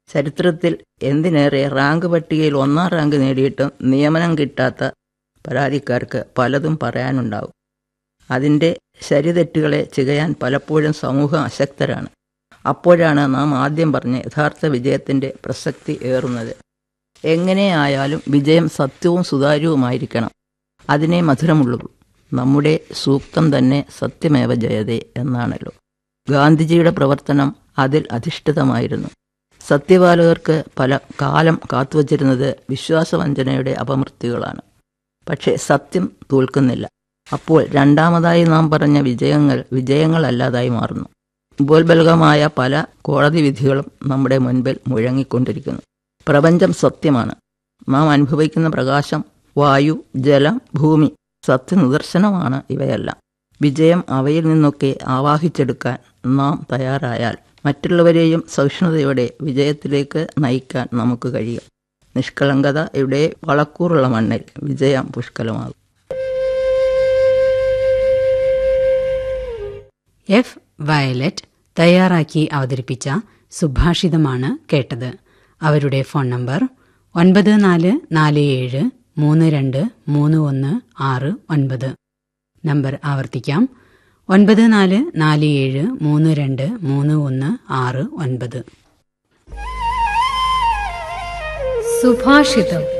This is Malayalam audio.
ചരിത്രത്തിൽ എന്തിനേറെ റാങ്ക് പട്ടികയിൽ ഒന്നാം റാങ്ക് നേടിയിട്ടും നിയമനം കിട്ടാത്ത പരാതിക്കാർക്ക് പലതും പറയാനുണ്ടാവും അതിൻ്റെ ശരിതെറ്റുകളെ ചികയാൻ പലപ്പോഴും സമൂഹം അശക്തരാണ് അപ്പോഴാണ് നാം ആദ്യം പറഞ്ഞ യഥാർത്ഥ വിജയത്തിൻ്റെ പ്രസക്തി ഏറുന്നത് എങ്ങനെയായാലും വിജയം സത്യവും സുതാര്യവുമായിരിക്കണം അതിനെ മധുരമുള്ളൂ നമ്മുടെ സൂക്തം തന്നെ സത്യമേവ ജയതേ എന്നാണല്ലോ ഗാന്ധിജിയുടെ പ്രവർത്തനം അതിൽ അധിഷ്ഠിതമായിരുന്നു സത്യപാലകർക്ക് പല കാലം കാത്തുവച്ചിരുന്നത് വിശ്വാസവഞ്ചനയുടെ അപമൃത്യുകളാണ് പക്ഷേ സത്യം തോൽക്കുന്നില്ല അപ്പോൾ രണ്ടാമതായി നാം പറഞ്ഞ വിജയങ്ങൾ വിജയങ്ങളല്ലാതായി മാറുന്നു ഉപോത്ബലകമായ പല കോടതി വിധികളും നമ്മുടെ മുൻപിൽ മുഴങ്ങിക്കൊണ്ടിരിക്കുന്നു പ്രപഞ്ചം സത്യമാണ് നാം അനുഭവിക്കുന്ന പ്രകാശം വായു ജലം ഭൂമി സത്യനിദർശനമാണ് ഇവയെല്ലാം വിജയം അവയിൽ നിന്നൊക്കെ ആവാഹിച്ചെടുക്കാൻ നാം തയ്യാറായാൽ മറ്റുള്ളവരെയും സഹിഷ്ണുതയോടെ വിജയത്തിലേക്ക് നയിക്കാൻ നമുക്ക് കഴിയും നിഷ്കളങ്കതയുടെ വളക്കൂറുള്ള മണ്ണിൽ വിജയം പുഷ്കലമാകും എഫ് വയലറ്റ് തയ്യാറാക്കി അവതരിപ്പിച്ച സുഭാഷിതമാണ് കേട്ടത് അവരുടെ ഫോൺ നമ്പർ ഒൻപത് നാല് നാല് ഏഴ് മൂന്ന് രണ്ട് മൂന്ന് ഒന്ന് ആറ് ഒൻപത് നമ്പർ ആവർത്തിക്കാം ഒൻപത് നാല് നാല് ഏഴ് മൂന്ന് രണ്ട് മൂന്ന് ഒന്ന് ആറ് ഒൻപത് സുഭാഷിതം